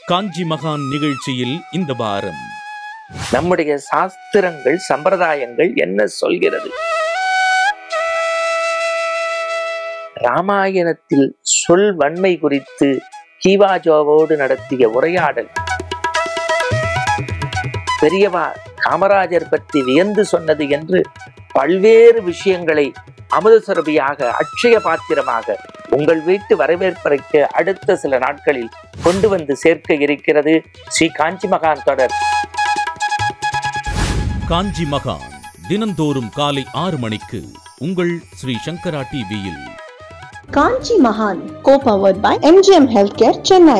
காஞ்சி மகான் நிகழ்ச்சியில் இந்த வாரம் நம்முடைய சாஸ்திரங்கள் சம்பிரதாயங்கள் என்ன சொல்கிறது ராமாயணத்தில் சொல் வன்மை குறித்து கீவாஜோவோடு நடத்திய உரையாடல் பெரியவா காமராஜர் பற்றி வியந்து சொன்னது என்று பல்வேறு விஷயங்களை அமுதசுரபியாக அட்சய பாத்திரமாக உங்கள் வீட்டு வரவேற்பறைக்கு அடுத்த சில நாட்களில் கொண்டு வந்து சேர்க்க இருக்கிறது ஸ்ரீ காஞ்சி மகான் தொடர் காஞ்சி மகான் தினந்தோறும் காலை ஆறு மணிக்கு உங்கள் ஸ்ரீ சங்கரா டிவியில் Kanchi Mahan, co-powered by MGM Healthcare, Chennai.